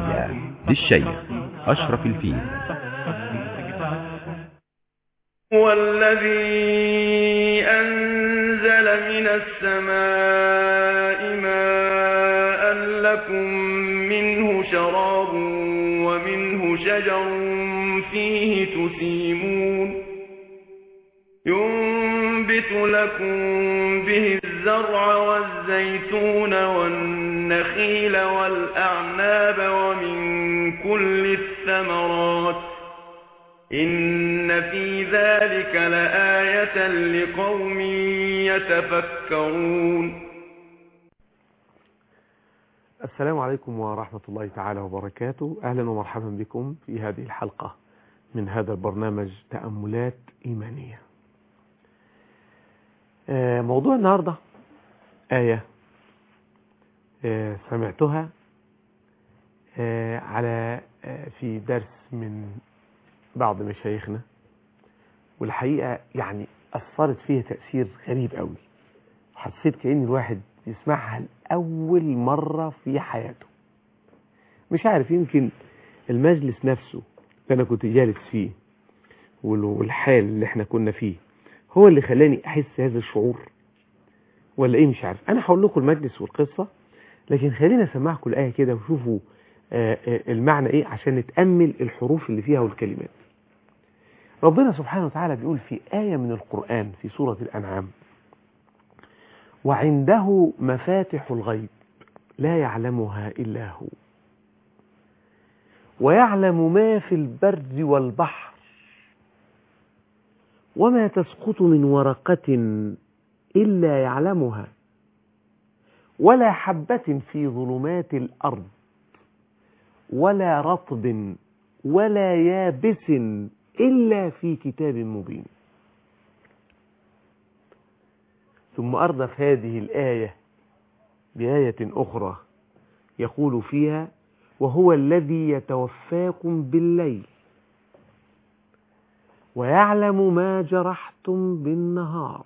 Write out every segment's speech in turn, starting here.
العلمية للشيخ أشرف الفيل هو الذي أنزل من السماء ماء لكم منه شراب ومنه شجر فيه تسيمون ينبت لكم به الزرع والزيتون والنخيل والأعناب ومن كل الثمرات إن في ذلك لآية لقوم يتفكرون السلام عليكم ورحمة الله تعالى وبركاته أهلا ومرحبا بكم في هذه الحلقة من هذا البرنامج تأملات إيمانية آه، موضوع النهاردة آية آه، سمعتها آه، على في درس من بعض مشايخنا والحقيقة يعني أثرت فيها تأثير غريب قوي حسيت كأن الواحد يسمعها لأول مرة في حياته مش عارف يمكن المجلس نفسه اللي أنا كنت جالس فيه والحال اللي احنا كنا فيه هو اللي خلاني أحس هذا الشعور ولا إيه مش عارف أنا هقول لكم المجلس والقصة لكن خلينا أسمعكم الآية كده وشوفوا المعنى إيه عشان نتأمل الحروف اللي فيها والكلمات ربنا سبحانه وتعالى بيقول في آية من القرآن في سورة الأنعام وعنده مفاتح الغيب لا يعلمها إلا هو ويعلم ما في البر والبحر وما تسقط من ورقة إلا يعلمها ولا حبة في ظلمات الأرض ولا رطب ولا يابس إلا في كتاب مبين ثم أردف هذه الآية بآية أخرى يقول فيها وهو الذي يتوفاكم بالليل ويعلم ما جرحتم بالنهار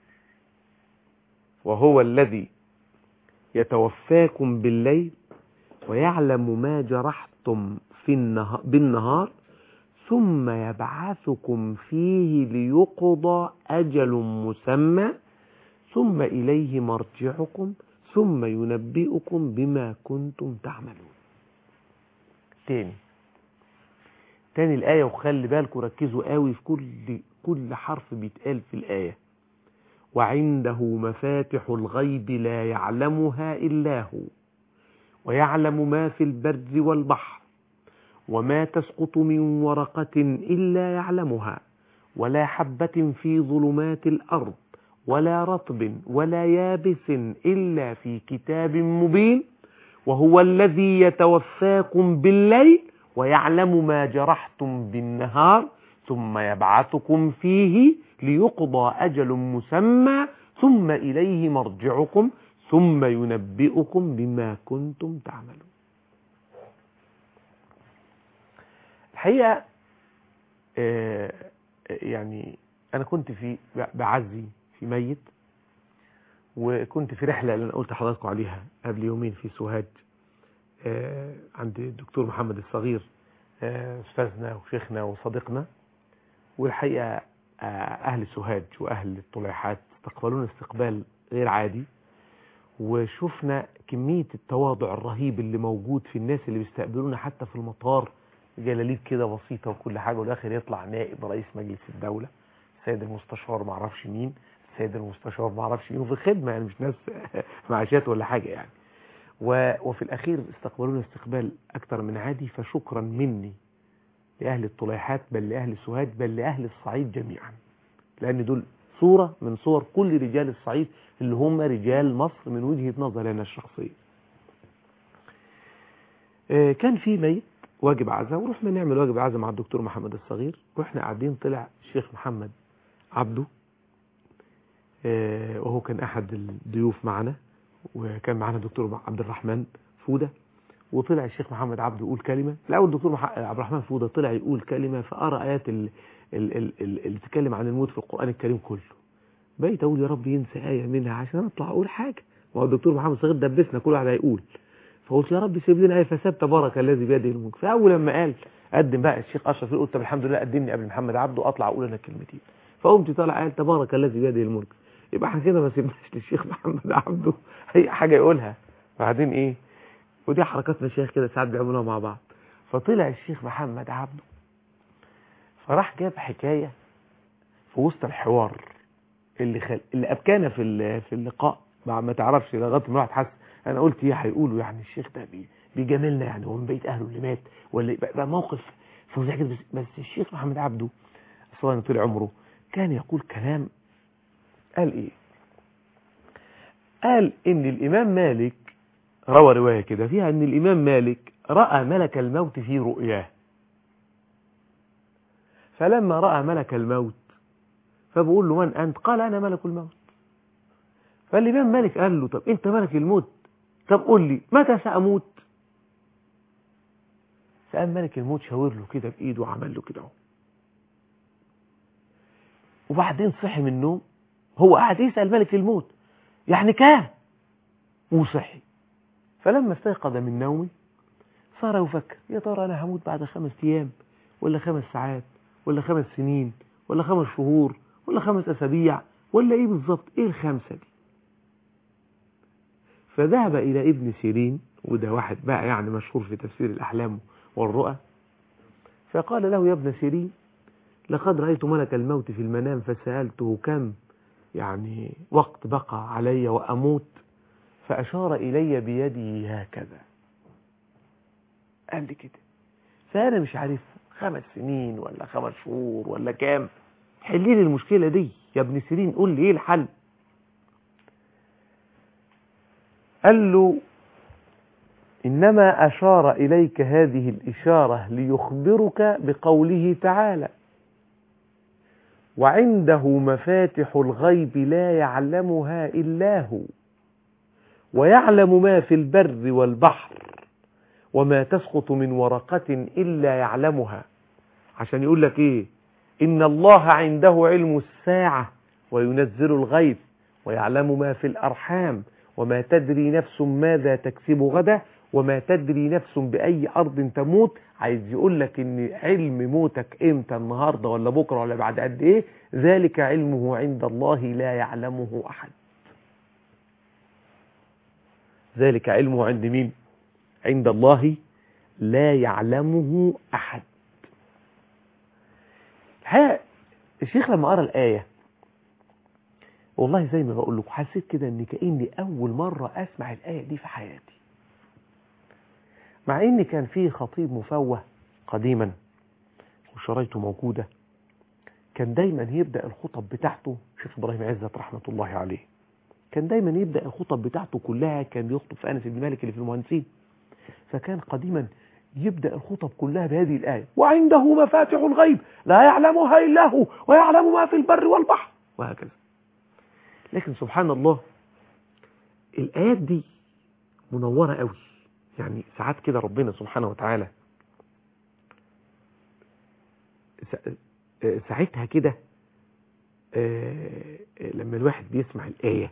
وهو الذي يتوفاكم بالليل ويعلم ما جرحتم في النهار بالنهار ثم يبعثكم فيه ليقضى أجل مسمى ثم إليه مرجعكم ثم ينبئكم بما كنتم تعملون تاني تاني الآية وخلي بالكم ركزوا قوي في كل كل حرف بيتقال في الآية وعنده مفاتح الغيب لا يعلمها إلا هو ويعلم ما في البر والبحر وما تسقط من ورقة إلا يعلمها ولا حبة في ظلمات الأرض ولا رطب ولا يابس إلا في كتاب مبين وهو الذي يتوفاكم بالليل ويعلم ما جرحتم بالنهار ثم يبعثكم فيه ليقضى أجل مسمى ثم إليه مرجعكم ثم ينبئكم بما كنتم تعملون الحقيقة يعني أنا كنت في بعزي في ميت وكنت في رحلة اللي أنا قلت لحضراتكم عليها قبل يومين في سوهاج عند الدكتور محمد الصغير أستاذنا وشيخنا وصديقنا والحقيقة أهل سوهاج وأهل الطليحات استقبلونا استقبال غير عادي وشفنا كمية التواضع الرهيب اللي موجود في الناس اللي بيستقبلونا حتى في المطار جلاليب كده بسيطة وكل حاجة والآخر يطلع نائب رئيس مجلس الدولة السيد المستشار معرفش مين السيد المستشار معرفش مين وفي الخدمة يعني مش ناس معاشات ولا حاجة يعني وفي الأخير استقبلونا استقبال أكتر من عادي فشكرا مني لأهل الطليحات بل لأهل سوهاج بل لأهل الصعيد جميعا لأن دول صورة من صور كل رجال الصعيد اللي هم رجال مصر من وجهة نظري أنا الشخصية كان في ميت واجب عزاء ورحنا نعمل واجب عزاء مع الدكتور محمد الصغير واحنا قاعدين طلع الشيخ محمد عبده وهو كان أحد الضيوف معنا وكان معنا الدكتور عبد الرحمن فودة وطلع الشيخ محمد عبده يقول كلمة الأول الدكتور عبد الرحمن فودة طلع يقول كلمة فأرى آيات ال- ال- ال- ال- اللي تتكلم عن الموت في القرآن الكريم كله بقيت أقول يا رب ينسى آية منها عشان أطلع أقول حاجة ما هو الدكتور محمد صغير دبسنا كل واحد هيقول فقلت يا رب سيب لنا ايه فساب تبارك الذي بيده الملك فاول لما قال قدم بقى الشيخ اشرف قلت طب الحمد لله قدمني قبل محمد عبده اطلع اقول انا كلمتين فقمت طالع قال تبارك الذي بيده الملك يبقى احنا كده ما سيبناش للشيخ محمد عبده اي حاجه يقولها بعدين ايه ودي حركات مشايخ كده ساعات بيعملوها مع بعض فطلع الشيخ محمد عبده فراح جاب حكايه في وسط الحوار اللي خل... اللي ابكانا في ال... في اللقاء ما, ما تعرفش لغايه ما واحد حس انا قلت ايه هيقولوا يعني الشيخ ده بي... بيجاملنا يعني هو من بيت اهله اللي مات ولا يبقى بقى موقف فظيع كده بس, بس الشيخ محمد عبده اصلا طول عمره كان يقول كلام قال ايه قال ان الامام مالك روى روايه كده فيها ان الامام مالك راى ملك الموت في رؤياه فلما راى ملك الموت فبقول له من أنت قال أنا ملك الموت فالإمام مالك قال له طب أنت ملك الموت طب قول لي متى سأموت فقام ملك الموت شاور له كده بإيده وعمل له كده اهو وبعدين صحي من النوم هو قاعد يسأل ملك الموت يعني كام وصحي فلما استيقظ من نومه صار يفكر يا ترى أنا هموت بعد خمس أيام ولا خمس ساعات ولا خمس سنين ولا خمس شهور ولا خمس أسابيع ولا إيه بالظبط إيه الخمسة دي فذهب إلى ابن سيرين وده واحد بقى يعني مشهور في تفسير الأحلام والرؤى فقال له يا ابن سيرين لقد رأيت ملك الموت في المنام فسألته كم يعني وقت بقى علي وأموت فأشار إلي بيده هكذا قال لي كده فأنا مش عارف خمس سنين ولا خمس شهور ولا كام حلي لي المشكلة دي يا ابن سيرين قول لي ايه الحل قال له إنما أشار إليك هذه الإشارة ليخبرك بقوله تعالى وعنده مفاتح الغيب لا يعلمها إلا هو ويعلم ما في البر والبحر وما تسقط من ورقة إلا يعلمها عشان يقول لك إيه إن الله عنده علم الساعة وينزل الغيث ويعلم ما في الأرحام وما تدري نفس ماذا تكسب غدا وما تدري نفس بأي أرض تموت عايز يقول لك إن علم موتك إمتى النهاردة ولا بكرة ولا بعد قد إيه ذلك علمه عند الله لا يعلمه أحد ذلك علمه عند مين عند الله لا يعلمه أحد الحقيقة الشيخ لما قرأ الآية والله زي ما بقول لكم حسيت كده ان كأني أول مرة أسمع الآية دي في حياتي مع ان كان فيه خطيب مفوه قديما وشرايطه موجودة كان دايما يبدأ الخطب بتاعته شيخ إبراهيم عزت رحمة الله عليه كان دايما يبدأ الخطب بتاعته كلها كان بيخطب في أنس بن مالك اللي في المهندسين فكان قديما يبدأ الخطب كلها بهذه الآية وعنده مفاتح الغيب لا يعلمها إلا هو ويعلم ما في البر والبحر وهكذا لكن سبحان الله الآيات دي منورة قوي يعني ساعات كده ربنا سبحانه وتعالى ساعتها كده لما الواحد بيسمع الآية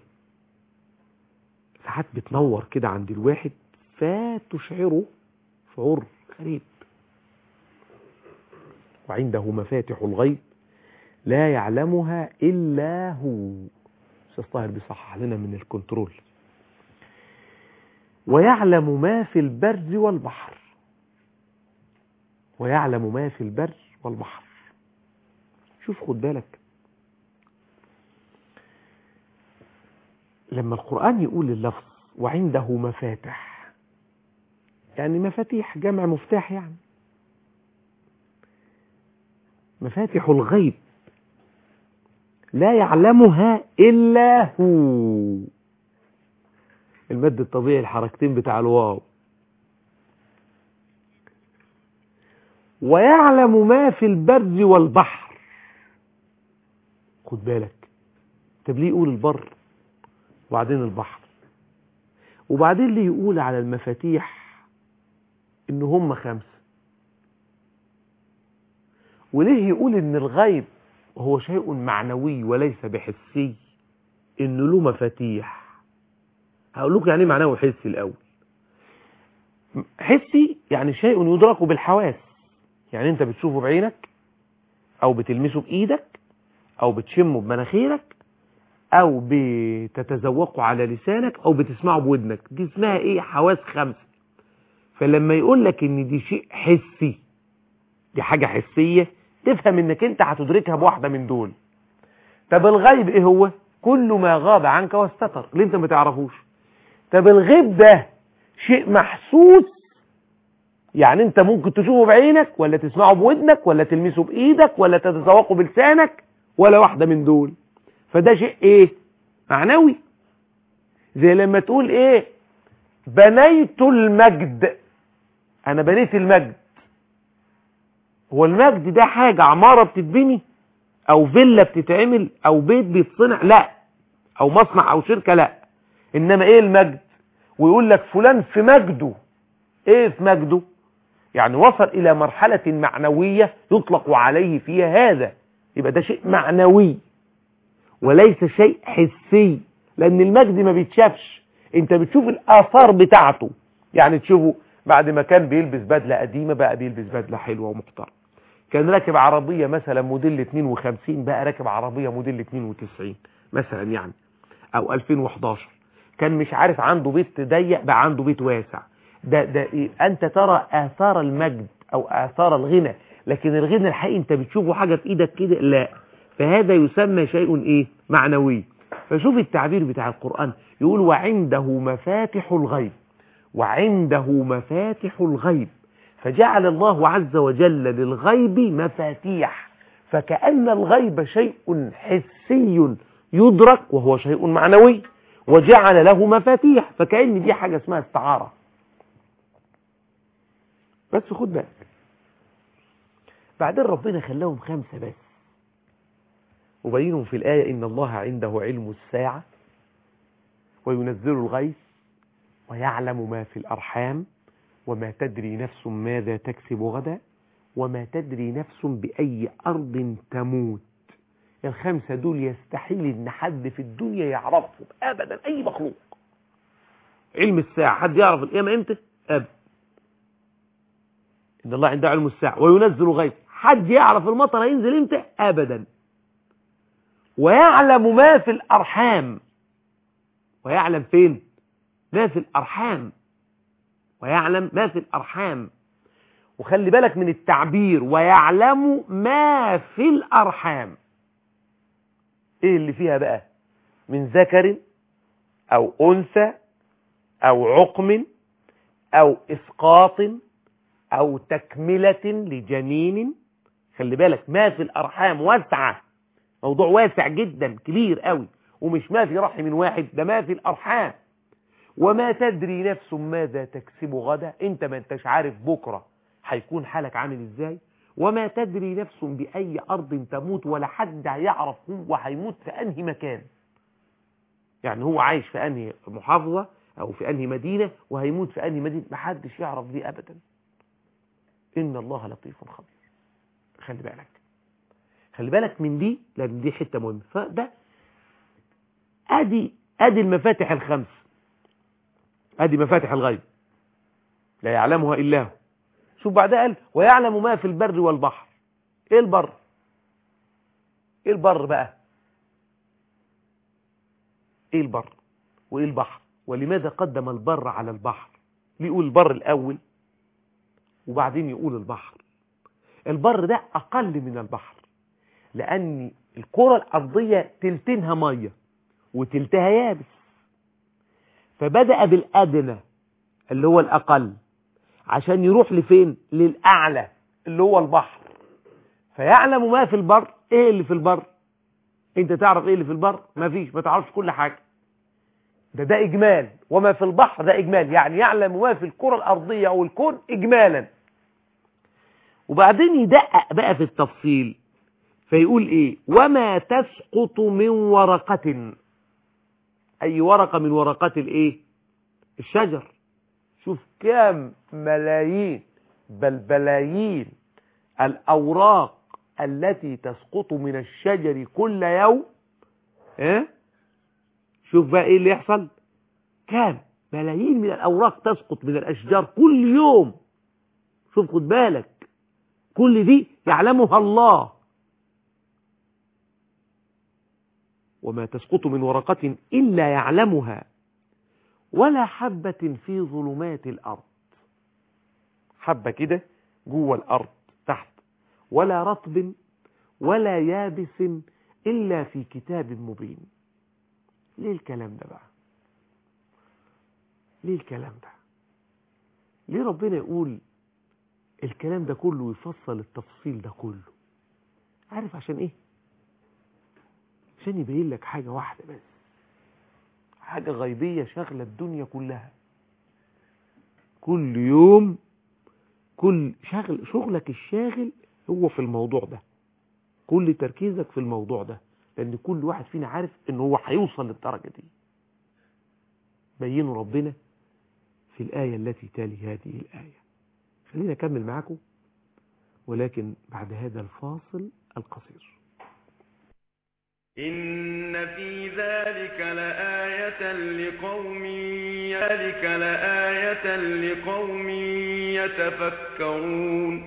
ساعات بتنور كده عند الواحد فتشعره شعور غريب وعنده مفاتح الغيب لا يعلمها إلا هو أستاذ طاهر بيصحح لنا من الكنترول ويعلم ما في البر والبحر ويعلم ما في البر والبحر شوف خد بالك لما القرآن يقول اللفظ وعنده مفاتح يعني مفاتيح جمع مفتاح يعني مفاتح الغيب لا يعلمها إلا هو المد الطبيعي الحركتين بتاع الواو ويعلم ما في البر والبحر خد بالك طب ليه يقول البر وبعدين البحر وبعدين ليه يقول على المفاتيح ان هم خمسة وليه يقول ان الغيب هو شيء معنوي وليس بحسي انه له مفاتيح هقول لكم يعني ايه معنوي وحسي الاول حسي يعني شيء يدرك بالحواس يعني انت بتشوفه بعينك او بتلمسه بايدك او بتشمه بمناخيرك او بتتذوقه على لسانك او بتسمعه بودنك دي اسمها ايه حواس خمسة فلما يقول لك ان دي شيء حسي دي حاجة حسية تفهم انك انت هتدركها بواحدة من دول طب الغيب ايه هو كل ما غاب عنك واستتر اللي انت ما تعرفوش طب الغيب ده شيء محسوس يعني انت ممكن تشوفه بعينك ولا تسمعه بودنك ولا تلمسه بايدك ولا تتذوقه بلسانك ولا واحدة من دول فده شيء ايه معنوي زي لما تقول ايه بنيت المجد انا بنيت المجد هو المجد ده حاجة عمارة بتتبني او فيلا بتتعمل او بيت بيتصنع لا او مصنع او شركة لا انما ايه المجد ويقول لك فلان في مجده ايه في مجده يعني وصل الى مرحلة معنوية يطلق عليه فيها هذا يبقى ده شيء معنوي وليس شيء حسي لان المجد ما بيتشافش انت بتشوف الاثار بتاعته يعني تشوفه بعد ما كان بيلبس بدلة قديمة بقى بيلبس بدلة حلوة ومحترمة كان راكب عربية مثلا موديل 52 بقى راكب عربية موديل 92 مثلا يعني او 2011 كان مش عارف عنده بيت ضيق بقى عنده بيت واسع ده ده إيه؟ انت ترى اثار المجد او اثار الغنى لكن الغنى الحقيقي انت بتشوفه حاجة في ايدك كده لا فهذا يسمى شيء ايه معنوي فشوف التعبير بتاع القرآن يقول وعنده مفاتح الغيب وعنده مفاتح الغيب فجعل الله عز وجل للغيب مفاتيح فكأن الغيب شيء حسي يدرك وهو شيء معنوي وجعل له مفاتيح فكأن دي حاجة اسمها استعارة بس خد بالك بعدين ربنا خلاهم خمسة بس وبينهم في الآية إن الله عنده علم الساعة وينزل الغيث ويعلم ما في الأرحام وما تدري نفس ماذا تكسب غدا وما تدري نفس بأي أرض تموت الخمسة دول يستحيل إن حد في الدنيا يعرفهم أبدا أي مخلوق علم الساعة حد يعرف القيامة إمتى أبدا إن الله عنده علم الساعة وينزل غيث حد يعرف المطر هينزل إمتى أبدا ويعلم ما في الأرحام ويعلم فين ما في الأرحام ويعلم ما في الأرحام وخلي بالك من التعبير ويعلم ما في الأرحام ايه اللي فيها بقى من ذكر او انثى او عقم او اسقاط او تكملة لجنين خلي بالك ما في الارحام واسعة موضوع واسع جدا كبير قوي ومش ما في رحم واحد ده ما في الارحام وما تدري نفس ماذا تكسب غدا انت ما انتش عارف بكرة هيكون حالك عامل ازاي وما تدري نفس بأي أرض تموت ولا حد هيعرف هو هيموت في أنهي مكان يعني هو عايش في أنهي محافظة أو في أنهي مدينة وهيموت في أنهي مدينة محدش يعرف دي أبدا إن الله لطيف خبير خلي بالك خلي بالك من دي لأن دي حتة مهمة فده أدي أدي المفاتح الخمس أدي مفاتح الغيب لا يعلمها إلا هو شوف بعدها قال ويعلم ما في البر والبحر ايه البر ايه البر بقى ايه البر وايه البحر ولماذا قدم البر على البحر ليقول البر الاول وبعدين يقول البحر البر ده اقل من البحر لان الكرة الارضية تلتينها مية وتلتها يابس فبدأ بالادنى اللي هو الاقل عشان يروح لفين للأعلى اللي هو البحر فيعلم ما في البر ايه اللي في البر انت تعرف ايه اللي في البر ما فيش ما تعرفش كل حاجة ده ده اجمال وما في البحر ده اجمال يعني يعلم ما في الكرة الارضية او الكون اجمالا وبعدين يدقق بقى في التفصيل فيقول ايه وما تسقط من ورقة اي ورقة من ورقات الايه الشجر شوف كام ملايين بل بلايين الأوراق التي تسقط من الشجر كل يوم اه؟ شوف بقى ايه اللي يحصل كام ملايين من الأوراق تسقط من الأشجار كل يوم شوف خد بالك كل دي يعلمها الله وما تسقط من ورقة إلا يعلمها ولا حبة في ظلمات الأرض حبة كده جوه الأرض تحت ولا رطب ولا يابس إلا في كتاب مبين ليه الكلام ده بقى ليه الكلام ده ليه ربنا يقول الكلام ده كله ويفصل التفصيل ده كله عارف عشان ايه عشان يبين لك حاجة واحدة بس حاجة غيبية شغلة الدنيا كلها كل يوم كل شغل شغلك الشاغل هو في الموضوع ده كل تركيزك في الموضوع ده لان كل واحد فينا عارف ان هو هيوصل للدرجة دي بينوا ربنا في الآية التي تالي هذه الآية خلينا أكمل معكم ولكن بعد هذا الفاصل القصير إن في ذلك لآية لقوم ذلك لآية لقوم يتفكرون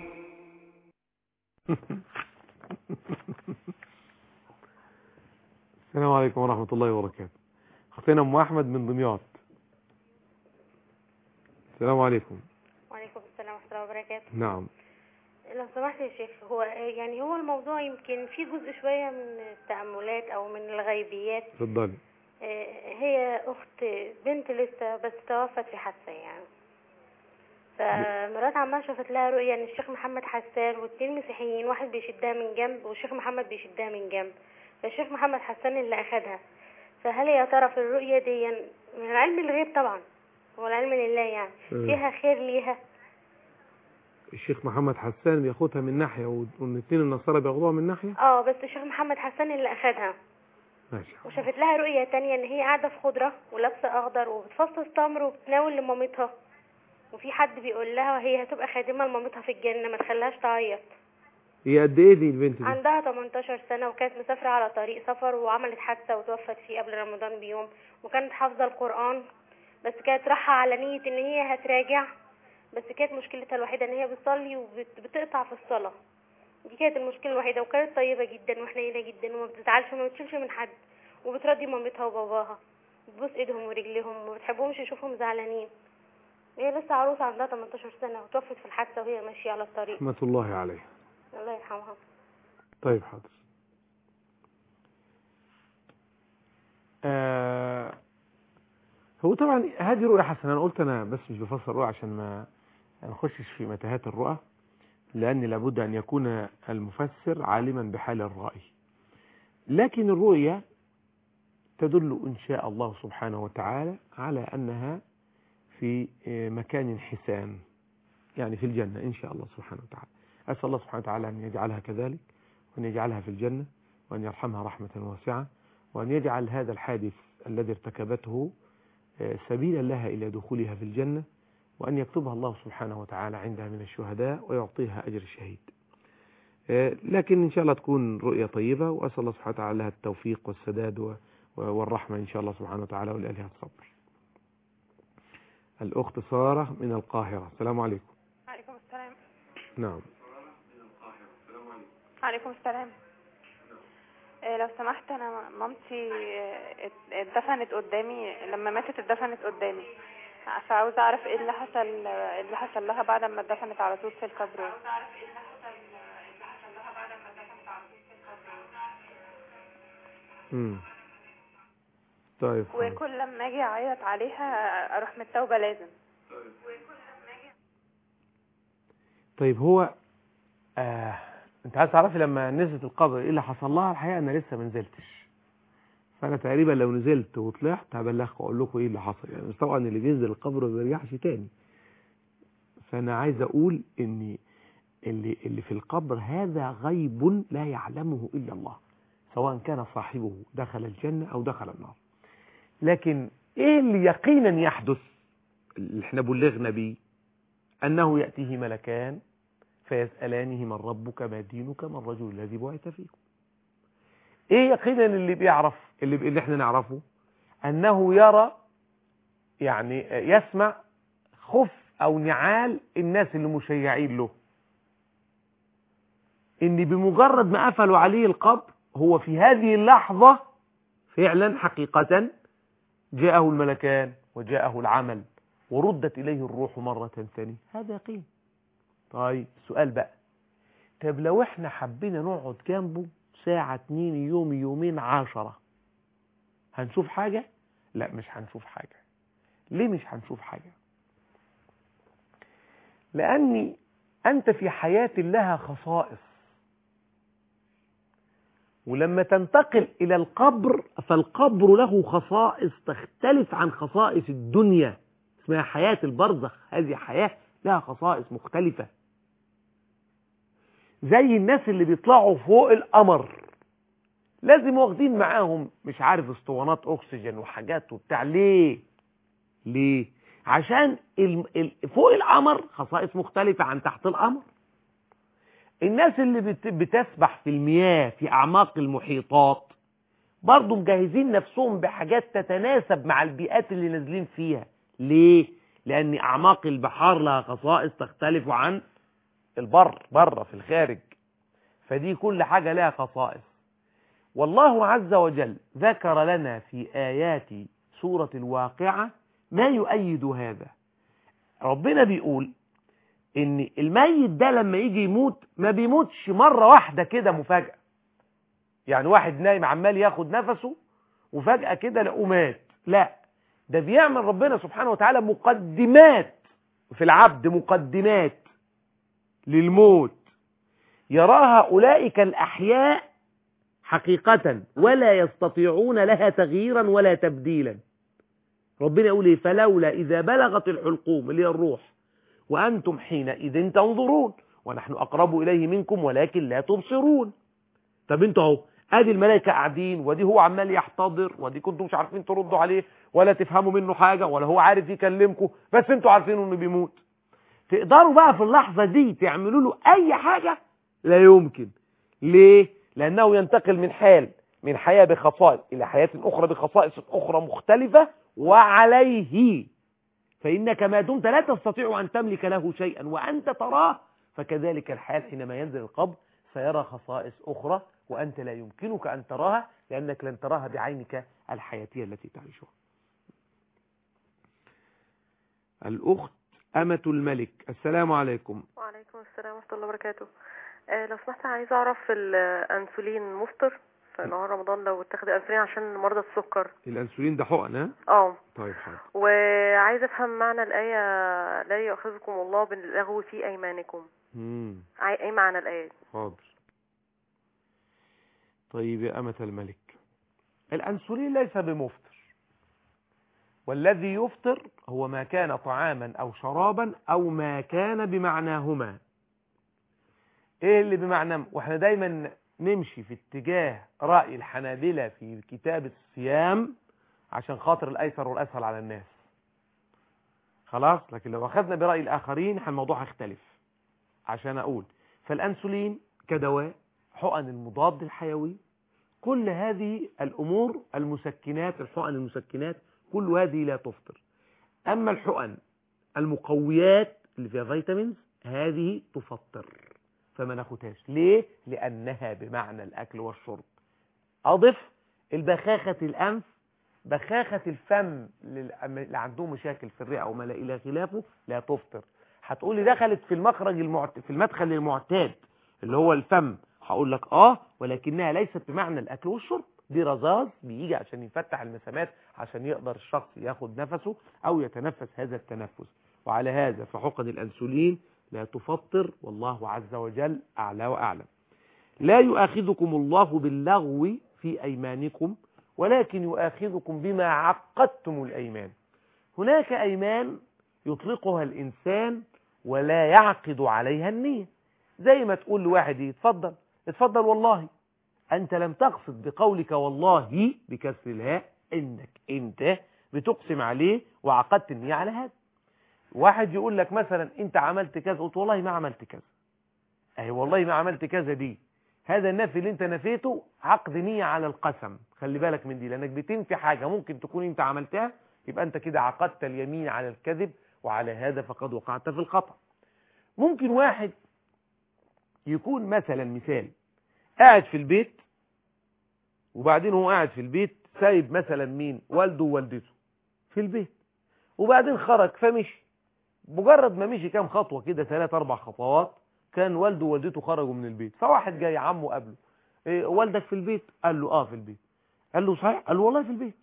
السلام عليكم ورحمة الله وبركاته أختنا أم أحمد من دمياط السلام عليكم وعليكم السلام ورحمة الله وبركاته نعم لو سمحت يا شيخ هو يعني هو الموضوع يمكن في جزء شوية من التأملات أو من الغيبيات اتفضلي آه، هي أخت بنت لسه بس توفت في حادثة يعني فمرات عمها شافت لها رؤية إن الشيخ محمد حسان واتنين مسيحيين واحد بيشدها من جنب والشيخ محمد بيشدها من جنب فالشيخ محمد حسان اللي أخدها فهل يا ترى في الرؤية دي من علم الغيب طبعا هو العلم لله يعني مم. فيها خير ليها الشيخ محمد حسان بياخدها من ناحية والاثنين النصارى بياخدوها من ناحية اه بس الشيخ محمد حسان اللي أخدها ماشي وشافت لها رؤية تانية ان هي قاعدة في خضرة ولابسة اخضر وبتفصص تمر وبتناول لمامتها وفي حد بيقول لها هي هتبقى خادمة لمامتها في الجنة ما تخليهاش تعيط هي قد ايه دي البنت دي عندها 18 سنة وكانت مسافرة على طريق سفر وعملت حادثة وتوفت فيه قبل رمضان بيوم وكانت حافظة القرآن بس كانت رايحة على نية ان هي هتراجع بس كانت مشكلتها الوحيدة ان هي بتصلي وبتقطع في الصلاة دي كانت المشكلة الوحيدة وكانت طيبة جدا وحنينة جدا وما بتزعلش وما بتشيلش من حد وبترضي مامتها وباباها بتبوس ايدهم ورجليهم وما بتحبهمش يشوفهم زعلانين هي لسه عروسة عندها 18 سنة وتوفت في الحادثة وهي ماشية على الطريق رحمة الله عليه الله يرحمها طيب حاضر آه هو طبعا هذه رؤية حسنة أنا قلت أنا بس مش بفسر رؤية عشان ما ما نخشش في متاهات الرؤى لأن لابد أن يكون المفسر عالما بحال الرأي لكن الرؤية تدل إن شاء الله سبحانه وتعالى على أنها في آه، مكان حسان يعني في الجنة إن شاء الله سبحانه وتعالى أسأل الله سبحانه وتعالى أن يجعلها كذلك وأن يجعلها في الجنة وأن يرحمها رحمة واسعة وأن يجعل هذا الحادث الذي ارتكبته آه، سبيلا لها إلى دخولها في الجنة وأن يكتبها الله سبحانه وتعالى عندها من الشهداء ويعطيها أجر الشهيد آه، لكن إن شاء الله تكون رؤية طيبة وأسأل الله سبحانه وتعالى لها التوفيق والسداد و- والرحمة إن شاء الله سبحانه وتعالى ولأهلها الصبر الأخت سارة من القاهرة السلام عليكم عليكم السلام نعم عليكم السلام آه، لو سمحت انا مامتي آه، ات- اتدفنت قدامي لما ماتت اتدفنت قدامي فعاوزه اعرف ايه اللي حصل ايه اللي حصل لها بعد ما اتدفنت على طول في القبر مم. طيب حاضر. وكل لما اجي اعيط عليها اروح متوبه لازم طيب هو آه انت عايز تعرفي لما نزلت القبر ايه اللي حصل لها الحقيقه انا لسه ما نزلتش فانا تقريبا لو نزلت وطلعت هبلغكم اقول لكم ايه اللي حصل يعني بس طبعا اللي بينزل القبر ما بيرجعش تاني فانا عايز اقول ان اللي اللي في القبر هذا غيب لا يعلمه الا الله سواء كان صاحبه دخل الجنه او دخل النار لكن ايه اللي يقينا يحدث اللي احنا بلغنا بيه أنه يأتيه ملكان فيسألانه من ربك ما دينك من الرجل الذي بعث فيكم ايه يقينا اللي بيعرف اللي, اللي احنا نعرفه انه يرى يعني يسمع خف او نعال الناس اللي مشيعين له ان بمجرد ما قفلوا عليه القبر هو في هذه اللحظة فعلا حقيقة جاءه الملكان وجاءه العمل وردت إليه الروح مرة ثانية هذا يقين طيب السؤال بقى طب لو احنا حبينا نقعد جنبه ساعة اتنين يوم يومين عشرة هنشوف حاجة لا مش هنشوف حاجة ليه مش هنشوف حاجة لأني أنت في حياة لها خصائص ولما تنتقل إلى القبر فالقبر له خصائص تختلف عن خصائص الدنيا اسمها حياة البرزخ هذه حياة لها خصائص مختلفة زي الناس اللي بيطلعوا فوق القمر لازم واخدين معاهم مش عارف اسطوانات اكسجين وحاجات وبتاع ليه ليه عشان ال... ال... فوق القمر خصائص مختلفة عن تحت القمر الناس اللي بت... بتسبح في المياه في اعماق المحيطات برضو مجهزين نفسهم بحاجات تتناسب مع البيئات اللي نازلين فيها ليه لان اعماق البحار لها خصائص تختلف عن البر بره في الخارج فدي كل حاجة لها خصائص والله عز وجل ذكر لنا في آيات سورة الواقعة ما يؤيد هذا ربنا بيقول ان الميت ده لما يجي يموت ما بيموتش مرة واحدة كده مفاجأة يعني واحد نايم عمال ياخد نفسه وفجأة كده لقوه مات لا ده بيعمل ربنا سبحانه وتعالى مقدمات في العبد مقدمات للموت يراها أولئك الأحياء حقيقة ولا يستطيعون لها تغييرا ولا تبديلا ربنا يقول ايه فلولا إذا بلغت الحلقوم اللي هي الروح وأنتم حينئذ تنظرون ونحن أقرب إليه منكم ولكن لا تبصرون طب انتوا اهو ادي الملائكة قاعدين ودي هو عمال يحتضر ودي كنتوا مش عارفين تردوا عليه ولا تفهموا منه حاجة ولا هو عارف يكلمكم بس انتوا عارفين انه بيموت تقدروا بقى في اللحظة دي تعملوا له اي حاجة لا يمكن ليه لانه ينتقل من حال من حياة بخصائص الى حياة اخرى بخصائص اخرى مختلفة وعليه فانك ما دمت لا تستطيع ان تملك له شيئا وانت تراه فكذلك الحال حينما ينزل القبر سيرى خصائص اخرى وانت لا يمكنك ان تراها لانك لن تراها بعينك الحياتية التي تعيشها الاخت امة الملك السلام عليكم وعليكم السلام ورحمة الله وبركاته آه لو سمحت عايزة أعرف الأنسولين مفطر في نهار رمضان لو اتخذ أنسولين عشان مرضى السكر الانسولين ده حقن ها اه طيب حاضر وعايزة أفهم معنى الآية لا يؤاخذكم الله باللغو في أيمانكم مم. عاي- أي معنى الآية حاضر طيب يا أمة الملك الأنسولين ليس بمفطر والذي يفطر هو ما كان طعاما أو شرابا أو ما كان بمعناهما إيه اللي بمعنى وإحنا دايما نمشي في اتجاه رأي الحنابلة في كتاب الصيام عشان خاطر الأيسر والأسهل على الناس خلاص لكن لو أخذنا برأي الآخرين الموضوع هيختلف عشان أقول فالأنسولين كدواء حقن المضاد الحيوي كل هذه الأمور المسكنات الحقن المسكنات كل هذه لا تفطر أما الحقن المقويات اللي فيها فيتامينز هذه تفطر فما ناخدهاش ليه؟ لأنها بمعنى الأكل والشرب أضف البخاخة الأنف بخاخة الفم لل- اللي عندهم مشاكل في الرئة وما لا إلى خلافه لا تفطر هتقولي دخلت في المخرج المعت... في المدخل المعتاد اللي هو الفم هقول لك اه ولكنها ليست بمعنى الاكل والشرب دي رذاذ بيجي عشان يفتح المسامات عشان يقدر الشخص ياخد نفسه او يتنفس هذا التنفس وعلى هذا فحقن الانسولين لا تفطر والله عز وجل اعلى واعلم لا يؤاخذكم الله باللغو في ايمانكم ولكن يؤاخذكم بما عقدتم الايمان هناك ايمان يطلقها الانسان ولا يعقد عليها النيه زي ما تقول لواحد ايه اتفضل اتفضل والله انت لم تقصد بقولك والله بكسر الهاء انك انت بتقسم عليه وعقدت النية على هذا واحد يقول لك مثلا انت عملت كذا قلت والله ما عملت كذا اي والله ما عملت كذا دي هذا النفي اللي انت نفيته عقد نية على القسم خلي بالك من دي لانك بتنفي حاجة ممكن تكون انت عملتها يبقى انت كده عقدت اليمين على الكذب وعلى هذا فقد وقعت في الخطأ ممكن واحد يكون مثلا مثال قاعد في البيت وبعدين هو قاعد في البيت سايب مثلا مين والده ووالدته في البيت وبعدين خرج فمشي مجرد ما مشي كام خطوة كده ثلاث اربع خطوات كان والده ووالدته خرجوا من البيت فواحد جاي عمه قبله إيه والدك في البيت قال له اه في البيت قال له صحيح قال له والله في البيت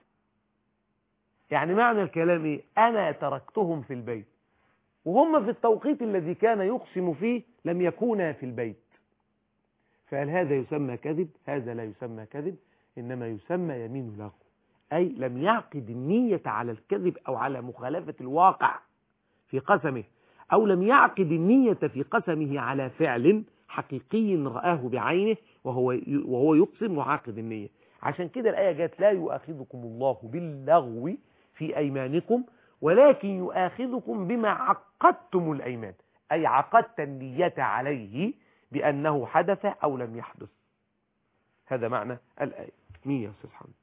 يعني معنى الكلام ايه انا تركتهم في البيت وهم في التوقيت الذي كان يقسم فيه لم يكونا في البيت فهل هذا يسمى كذب هذا لا يسمى كذب إنما يسمى يمين لغو أي لم يعقد النية على الكذب أو على مخالفة الواقع في قسمه أو لم يعقد النية في قسمه على فعل حقيقي رآه بعينه وهو وهو يقسم وعاقد النية عشان كده الآية جت لا يؤاخذكم الله باللغو في أيمانكم ولكن يؤاخذكم بما عقدتم الأيمان أي عقدت النية عليه بأنه حدث أو لم يحدث هذا معنى الآية مين يا أستاذ حمد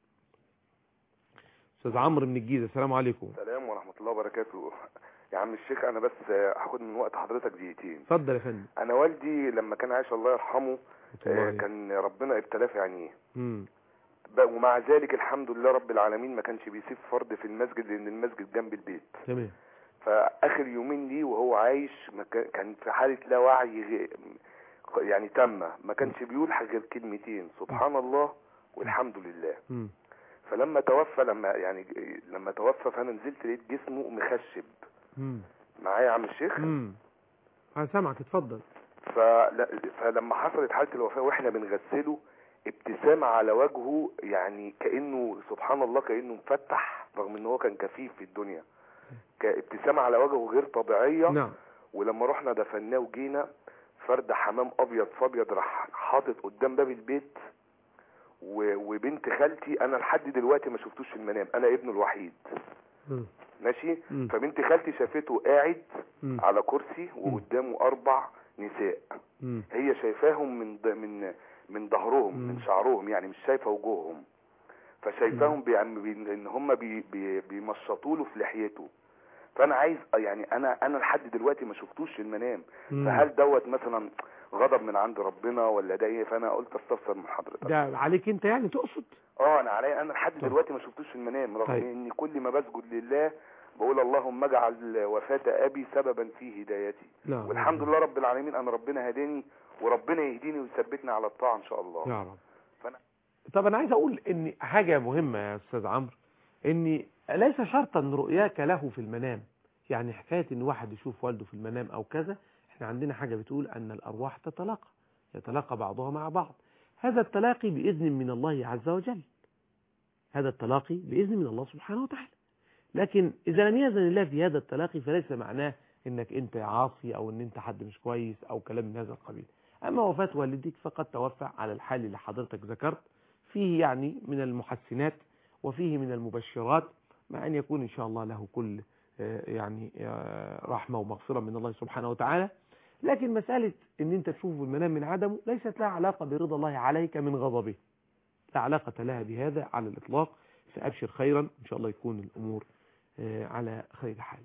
أستاذ عمرو من الجيزة السلام عليكم السلام ورحمة الله وبركاته يا عم الشيخ أنا بس هاخد من وقت حضرتك دقيقتين اتفضل يا فندم أنا والدي لما كان عايش الله يرحمه الله آه، عليك. كان ربنا ابتلاه في عينيه مم. ب- ومع ذلك الحمد لله رب العالمين ما كانش بيسيب فرد في المسجد لأن المسجد جنب البيت تمام فآخر يومين ليه وهو عايش ما كان- كان في حالة لا وعي غ- يعني تامة ما كانش بيقول حاجة غير كلمتين سبحان الله والحمد لله مم. فلما توفى لما يعني لما توفى فانا نزلت لقيت جسمه مخشب مم. معايا يا عم الشيخ مم. أنا سامعك اتفضل فل... فلما حصلت حالة الوفاة واحنا بنغسله ابتسامة على وجهه يعني كأنه سبحان الله كأنه مفتح رغم ان هو كان كفيف في الدنيا كابتسامة على وجهه غير طبيعية نعم ولما رحنا دفناه وجينا فرد حمام ابيض فابيض راح حاطط قدام باب البيت و... وبنت خالتي انا لحد دلوقتي ما شفتوش في المنام انا ابنه الوحيد مم. ماشي مم. فبنت خالتي شافته قاعد مم. على كرسي وقدامه اربع نساء مم. هي شايفاهم من ض- من من ظهرهم مم. من شعرهم يعني مش شايفه وجوههم فشايفاهم بي بي ان هم بي بي بيمشطوا له في لحيته فانا عايز يعني انا انا لحد دلوقتي ما شفتوش في المنام مم. فهل دوت مثلا غضب من عند ربنا ولا ده ايه فانا قلت استفسر من حضرتك ده عليك انت يعني تقصد اه انا عليا انا لحد طب. دلوقتي ما شفتوش في المنام رغم طيب. اني كل ما بسجد لله بقول اللهم اجعل وفاة ابي سببا في هدايتي لا والحمد لله رب العالمين انا ربنا هداني وربنا يهديني ويثبتني على الطاعه ان شاء الله يا رب فأنا- طب انا عايز اقول ان حاجة مهمة يا استاذ عمرو ان ليس شرطا رؤياك له في المنام يعني حكاية ان واحد يشوف والده في المنام او كذا احنا عندنا حاجة بتقول ان الارواح تتلاقى يتلاقى بعضها مع بعض هذا التلاقي بإذن من الله عز وجل هذا التلاقي بإذن من الله سبحانه وتعالى لكن إذا لم يأذن الله في هذا التلاقي فليس معناه انك انت عاصي او ان انت حد مش كويس او كلام من هذا القبيل اما وفاة والدك فقد توفى على الحال اللي حضرتك ذكرت فيه يعني من المحسنات وفيه من المبشرات مع ان يكون ان شاء الله له كل آه، يعني آه، رحمة ومغفرة من الله سبحانه وتعالى لكن مسألة ان انت تشوفه المنام من عدمه ليست لها علاقة برضا الله عليك من غضبه لا علاقة لها بهذا على الإطلاق فأبشر خيرا إن شاء الله يكون الأمور آه، على خير حال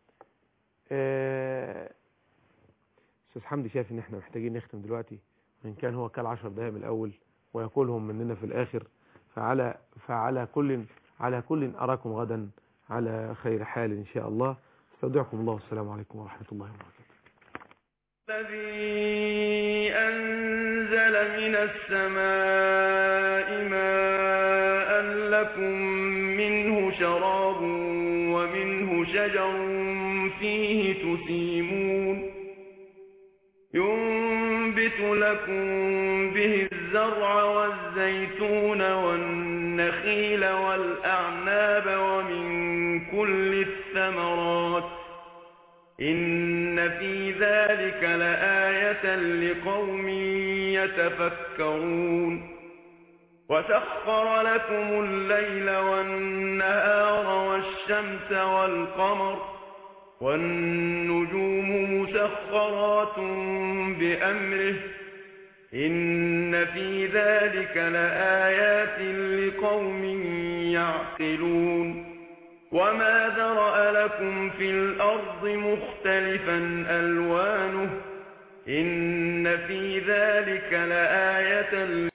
آه، أستاذ حمدي شايف إن إحنا محتاجين نختم دلوقتي وإن كان هو كل عشر دقايق من الأول ويقولهم مننا في الآخر فعلى فعلى كل على كل أراكم غدا على خير حال إن شاء الله استودعكم الله والسلام عليكم ورحمة الله وبركاته الذي أنزل من السماء ماء لكم منه شراب ومنه شجر فيه تسيمون ينبت لكم به الزرع والزيتون والنخيل والأعناب ومن كل الثمرات إن في ذلك لآية لقوم يتفكرون وسخر لكم الليل والنهار والشمس والقمر والنجوم مسخرات بأمره إن في ذلك لآيات لقوم يعقلون وما ذرأ لكم في الأرض مختلفا ألوانه إن في ذلك لآية